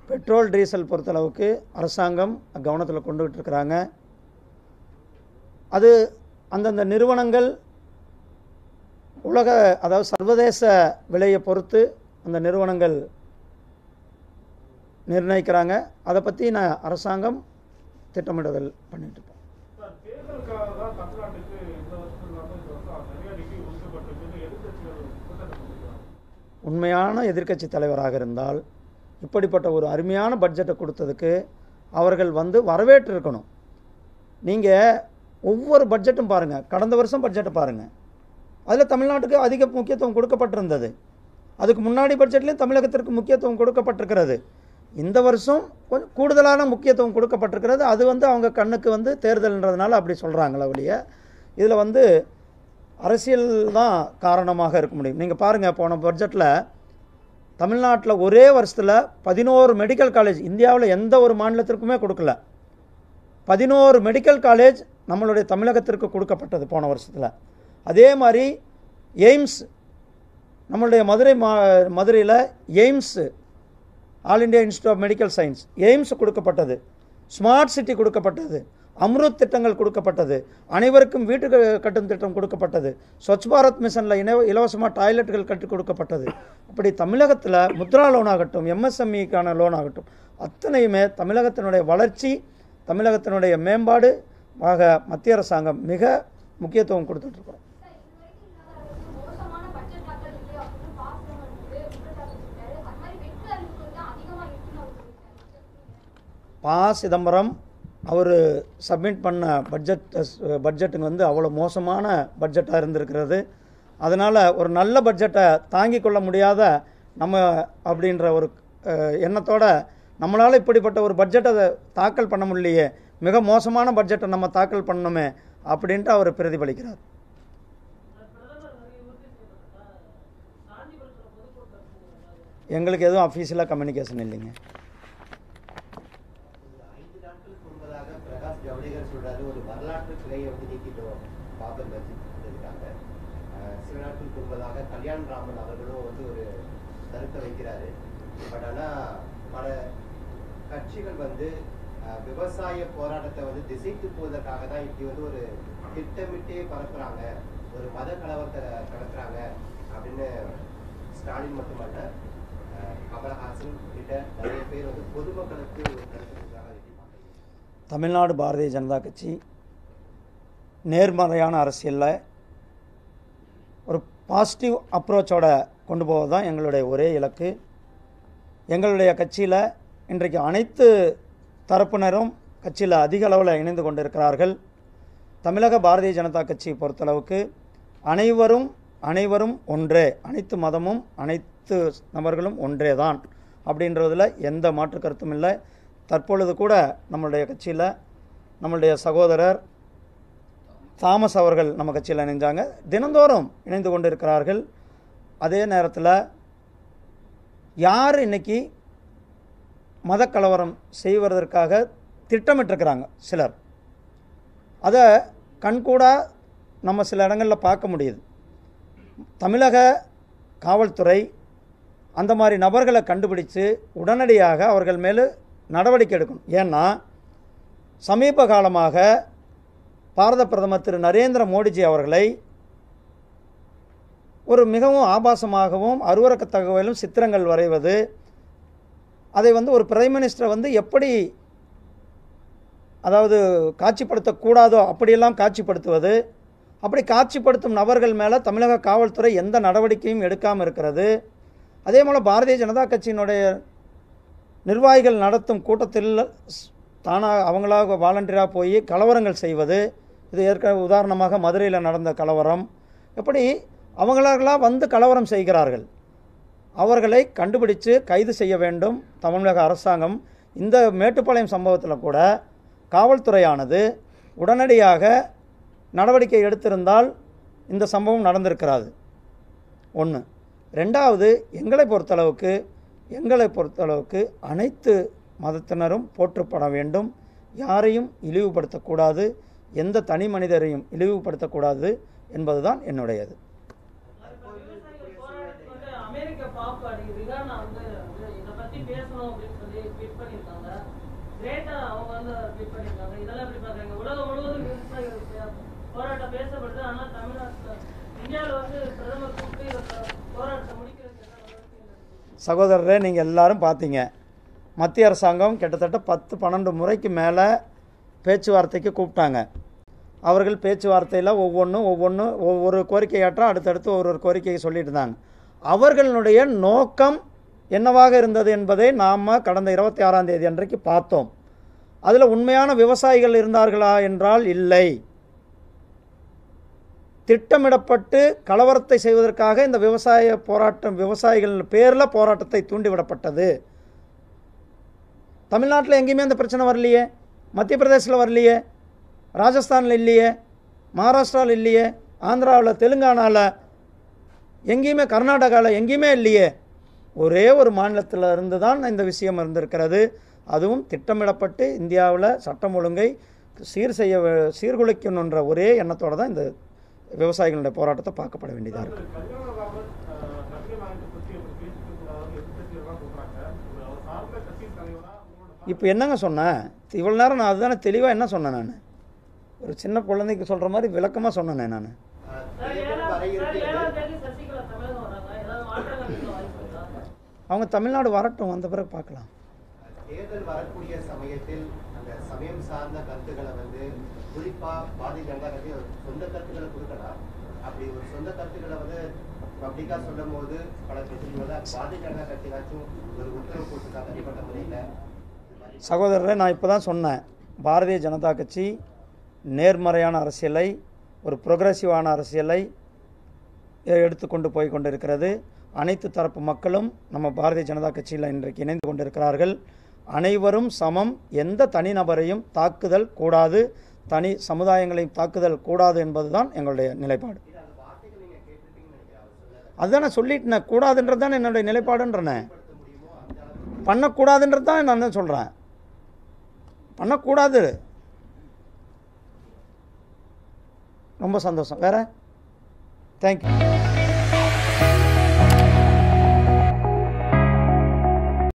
Petrol diesel பொறுத்தளவுக்கு அரசாங்கம் கவனத்தில் கொண்டுகிட்டு இருக்கிறாங்க அது அந்தந்த நிறுவனங்கள் உலக அதாவது சர்வதேச விலையை பொறுத்து அந்த நிறுவனங்கள் நிர்ணயிக்கிறாங்க அதை பற்றி நான் அரசாங்கம் திட்டமிடுதல் பண்ணிட்டு இருக்கோம் சார் தேர்தலுக்காக தான் தமிழ்நாட்டுக்கு இந்த வருஷம் இல்லாமல் இந்த வருஷம் நிறைய நிதி ஒதுக்கப்பட்டிருக்குன்னு எதிர்க்கட்சிகள் குற்றச்சாட்டு பண்ணிக்கிறாங்க உண்மையான எதிர்க்கட்சி தலைவராக இருந்தால் இப்படிப்பட்ட ஒரு அருமையான பட்ஜெட்டை கொடுத்ததுக்கு அவர்கள் வந்து வரவேற்றிருக்கணும் நீங்கள் ஒவ்வொரு பட்ஜெட்டும் பாருங்கள் கடந்த வருஷம் பட்ஜெட்டை பாருங்கள் அதில் தமிழ்நாட்டுக்கு அதிக முக்கியத்துவம் கொடுக்கப்பட்டிருந்தது அதுக்கு முன்னாடி பட்ஜெட்லேயும் தமிழகத்திற்கு முக்கியத்துவம் கொடுக்கப்பட்டிருக்கிறது இந்த வருஷம் கொஞ்சம் கூடுதலான முக்கியத்துவம் கொடுக்கப்பட்டிருக்கிறது அது வந்து அவங்க கண்ணுக்கு வந்து தேர்தல்ன்றதுனால அப்படி சொல்கிறாங்களே ஒழிய இதில் வந்து அரசியல் தான் காரணமாக இருக்க முடியும் நீங்கள் பாருங்கள் போன பட்ஜெட்டில் தமிழ்நாட்டில் ஒரே வருஷத்தில் பதினோரு மெடிக்கல் காலேஜ் இந்தியாவில் எந்த ஒரு மாநிலத்திற்குமே கொடுக்கல பதினோரு மெடிக்கல் காலேஜ் நம்மளுடைய தமிழகத்திற்கு கொடுக்கப்பட்டது போன வருஷத்தில் அதே மாதிரி எய்ம்ஸ் நம்மளுடைய மதுரை மா மதுரையில் AIIMS all India institute of medical science AIIMS கொடுக்கப்பட்டது ஸ்மார்ட் சிட்டி கொடுக்கப்பட்டது அம்ருத் திட்டங்கள் கொடுக்கப்பட்டது அனைவருக்கும் வீட்டு க- கட்டும் திட்டம் கொடுக்கப்பட்டது ஸ்வச் பாரத் மிஷனில் இன இலவசமாக டாய்லெட்டுகள் கட்டி கொடுக்கப்பட்டது அப்படி தமிழகத்தில் முத்ரா லோன் ஆகட்டும் எம்எஸ்எம்இக்கான லோன் ஆகட்டும் அத்தனையுமே தமிழகத்தினுடைய வளர்ச்சி தமிழகத்தினுடைய மேம்பாடு ஆக மத்திய அரசாங்கம் மிக முக்கியத்துவம் கொடுத்துட்ருக்கோம் மோசமான பட்ஜெட் தாக்கல் இல்லை அப்படின்னு பாசனம் வந்து குற்றச்சாட்டு வச்சிருக்காரு அது மாதிரி வெற்றி அறிவிப்பு தான் அதிகமா இருக்குன்னு அவர் சொல்லியிருக்காரு பா சிதம்பரம் அவர் சப்மிட் பண்ண பட்ஜெட் பட்ஜெட்டுங்க வந்து அவ்வளோ மோசமான பட்ஜெட்டாக இருந்திருக்கிறது அதனால் ஒரு நல்ல பட்ஜெட்டை தாங்கிக் கொள்ள முடியாத நம்ம அப்படின்ற ஒரு அஹ், எண்ணத்தோட நம்மளால் இப்படிப்பட்ட ஒரு பட்ஜெட்டை தாக்கல் பண்ண முடியலையே மிக மோசமான பட்ஜெட்டை நம்ம தாக்கல் பண்ணணுமே அப்படின்ட்டு அவர் பிரதிபலிக்கிறார் எங்களுக்கு எதுவும் அஃபீஷியலாக கம்யூனிகேஷன் இல்லைங்க ஐந்து நாட்களுக்கு முன்பதாக பிரகாஷ் ஜவடேகர் சொல்றாரு ஒரு வரலாற்று கிளையை வந்து நீக்கிட்டோம் பாபர் மஸ்ஜித் இருக்காங்க சில நாட்களுக்கு முன்பதாக கல்யாண் ராமன் அவர்களும் வந்து ஒரு கருத்தை வைக்கிறாரு பட் ஆனா பல கட்சிகள் வந்து அஹ், விவசாய போராட்டத்தை வந்து திசை திருப்புவதற்காக தான் இப்படி வந்து ஒரு திட்டமிட்டே பரப்புறாங்க ஒரு மத கலவரத்தை கடத்துறாங்க அப்படின்னு ஸ்டாலின் மட்டுமல்ல அஹ், கமலஹாசன் உள்ளிட்ட நிறைய பேர் வந்து பொதுமக்களுக்கு ஒரு கருத்து கொடுக்குறாங்க அதை எப்படி பார்க்குறீங்க தமிழ்நாடு பாரதிய ஜனதா கட்சி நேர்மறையான அரசியலில் ஒரு பாசிட்டிவ் அப்ரோச்சோட கொண்டு போவது தான் எங்களுடைய ஒரே இலக்கு எங்களுடைய கட்சியில் இன்றைக்கு அனைத்து தரப்பினரும் கட்சியில் அதிக அளவில் இணைந்து கொண்டிருக்கிறார்கள் தமிழக பாரதிய ஜனதா கட்சியை பொறுத்தளவுக்கு அனைவரும் அனைவரும் ஒன்றே அனைத்து மதமும் அனைத்து நபர்களும் ஒன்றே தான் அப்படின்றதில் எந்த மாற்று கருத்தும் இல்லை தற்பொழுது கூட நம்மளுடைய கட்சியில் நம்மளுடைய சகோதரர் தாமஸ் அவர்கள் நம்ம கட்சியில் இணைஞ்சாங்க தினந்தோறும் இணைந்து கொண்டிருக்கிறார்கள் அதே நேரத்தில் யார் இன்னைக்கு மதக்கலவரம் செய்வதற்காக திட்டமிட்டிருக்கிறாங்க சிலர் அதை கண்கூடா நம்ம சில இடங்களில் பார்க்க முடியுது தமிழக காவல்துறை அந்த மாதிரி நபர்களை கண்டுபிடிச்சு உடனடியாக அவர்கள் மேலே நடவடிக்கை எடுக்கணும் ஏன்னா சமீப காலமாக பாரத பிரதமர் திரு நரேந்திர மோடிஜி அவர்களை ஒரு மிகவும் ஆபாசமாகவும் அருவரக்க தகவலும் சித்திரங்கள் வரைவது அதை வந்து ஒரு பிரைம் மினிஸ்டரை வந்து எப்படி அதாவது காட்சிப்படுத்தக்கூடாதோ அப்படியெல்லாம் காட்சிப்படுத்துவது அப்படி காட்சிப்படுத்தும் நபர்கள் மேலே தமிழக காவல்துறை எந்த நடவடிக்கையும் எடுக்காமல் இருக்கிறது அதே போல் பாரதிய ஜனதா கட்சியினுடைய நிர்வாகிகள் நடத்தும் கூட்டத்தில் ஸ்- தானாக அவங்களாக வாலண்டியராக போய் கலவரங்கள் செய்வது இது ஏற்க உதாரணமாக மதுரையில் நடந்த கலவரம் எப்படி அவங்களாகலாம் வந்து கலவரம் செய்கிறார்கள் அவர்களை கண்டுபிடித்து கைது செய்ய வேண்டும் தமிழக அரசாங்கம் இந்த மேட்டுப்பாளையம் சம்பவத்தில் கூட காவல்துறையானது உடனடியாக நடவடிக்கை எடுத்திருந்தால் இந்த சம்பவம் நடந்திருக்கிறாது ஒன்று ரெண்டாவது எங்களை பொறுத்தளவுக்கு எங்களை பொறுத்தளவுக்கு அனைத்து மதத்தினரும் போற்றப்பட வேண்டும் யாரையும் இழிவுபடுத்தக்கூடாது எந்த தனி மனிதரையும் இழிவுபடுத்தக்கூடாது என்பதுதான் என்னுடையது விவசாயிகள் போராட்டத்துக்கு வந்து அமெரிக்க பாப்பு அடி ரிகானா வந்து வந்து இதை பத்தி பேசணும் அப்படின்னு சொல்லி ட்வீட் பண்ணியிருக்காங்க கிரேட்டா அவங்க வந்து ட்வீட் பண்ணியிருக்காங்க இதெல்லாம் எப்படி பார்க்குறீங்க உலகம் முழுவதும் விவசாயிகள் பே- போராட்டம் பேசப்படுது ஆனால் தமிழ்நாட்டில் இந்தியாவில் வந்து பிரதமர் கூப்பிட்டு இதை ப- போராட்டத்தை முடிக்கிறதுக்கு என்ன நடவடிக்கை எடுக்கணும்? சகோதரரே நீங்கள் எல்லாரும் பார்த்தீங்க மத்திய அரசாங்கம் கிட்டத்தட்ட பத்து பன்னெண்டு முறைக்கு மேலே பேச்சுவார்த்தைக்கு கூப்பிட்டாங்க அவர்கள் பேச்சுவார்த்தையில் ஒவ்வொன்றும் ஒவ்வொன்றும் ஒவ்வொரு கோரிக்கையாற்ற அடுத்தடுத்து ஒரு ஒரு கோரிக்கையை சொல்லிட்டு இருந்தாங்க அவர்களுடைய நோக்கம் என்னவாக இருந்தது என்பதை நாம் கடந்த இருபத்தி ஆறாம் தேதி அன்றைக்கு பார்த்தோம் அதில் உண்மையான விவசாயிகள் இருந்தார்களா என்றால் இல்லை திட்டமிடப்பட்டு கலவரத்தை செய்வதற்காக இந்த விவசாய போராட்டம் விவசாயிகள் பேரில் போராட்டத்தை தூண்டிவிடப்பட்டது தமிழ்நாட்டில் எங்கேயுமே அந்த பிரச்சனை வரலையே மத்திய பிரதேசத்தில் வரலையே ராஜஸ்தானில் இல்லையே மகாராஷ்டிராவில் இல்லையே ஆந்திராவில் தெலுங்கானாவில் எங்கேயுமே கர்நாடகாவில் எங்கேயுமே இல்லையே ஒரே ஒரு மாநிலத்தில் இருந்து தான் இந்த விஷயம் இருந்திருக்கிறது அதுவும் திட்டமிடப்பட்டு இந்தியாவில் சட்டம் ஒழுங்கை சீர் செய்ய வே- சீர்குலைக்கணுன்ற ஒரே எண்ணத்தோடு தான் இந்த விவசாயிகளுடைய போராட்டத்தை பார்க்கப்பட வேண்டியதாக இருக்குது கல்யாணராமன் நடிகர் நாயகத்தை பற்றி அவர் பேசிக்க கூடாதுன்னு எதிர்கட்சிகள்லாம் சொல்றாங்க அவர் சார்ந்த கட்சியின் தலைவரா உங்களோட இப்போ என்னங்க சொன்னேன் இவ்வளோ நேரம் நான் அதுதானே தெளிவாக என்ன சொன்னேன் நான் ஒரு சின்ன குழந்தைக்கு சொல்கிற மாதிரி விளக்கமாக சொன்னேனே நான் அஹ், சார், தேர்தல் ஏழாம் வர சார், இருக்கிறது ஏழாம் தேதி சசிகலா தமிழகம் வராங்க ஏதாவது மாற்றங்கள் இருக்க வாய்ப்பு இருக்கா அவங்க தமிழ்நாடு வரட்டும் வந்த பிறகு பார்க்கலாம் தேர்தல் வரக்கூடிய சமயத்தில் அந்த சமயம் சார்ந்த கருத்துக்களை வந்து குறிப்பா பாரதிய ஜனதா கட்சி ஒரு சொந்த கருத்துக்களை கொடுக்கலாம் அப்படி ஒரு சொந்த கருத்துக்களை வந்து பப்ளிக்கா சொல்லும் போது பல கட்சிகளோட பாரதிய ஜனதா கட்சியாச்சும் ஒரு உத்தரவு போட்டுருக்கா தனிப்பட்ட முறையில் சகோதரரை நான் இப்போ தான் சொன்னேன் பாரதிய ஜனதா கட்சி நேர்மறையான அரசியலை ஒரு ப்ரொக்ரெசிவான அரசியலை எ- எடுத்துக்கொண்டு போய் கொண்டிருக்கிறது அனைத்து தரப்பு மக்களும் நம்ம பாரதிய ஜனதா கட்சியில் இன்றைக்கு இணைந்து கொண்டிருக்கிறார்கள் அனைவரும் சமம் எந்த தனிநபரையும் தாக்குதல் கூடாது தனி சமுதாயங்களையும் தாக்குதல் கூடாது என்பதுதான் எங்களுடைய நிலைப்பாடு இது அந்த வார்த்தைகள் நீங்க கேட்டிருப்பீங்கன்னு நினைக்கிறேன் அவர் சொன்னதை அதுதானே சொல்லிட்டேன் கூடாதுன்றது தான் என்னுடைய நிலைப்பாடுன்றனே படுத்த முடியுமோ அந்த அளவுக்கு பண்ணக்கூடாதுன்றது தான் நான் தான் சொல்கிறேன் பண்ணக்கூடாது ரொம்ப சந்தோஷம் வேற தேங்க்யூ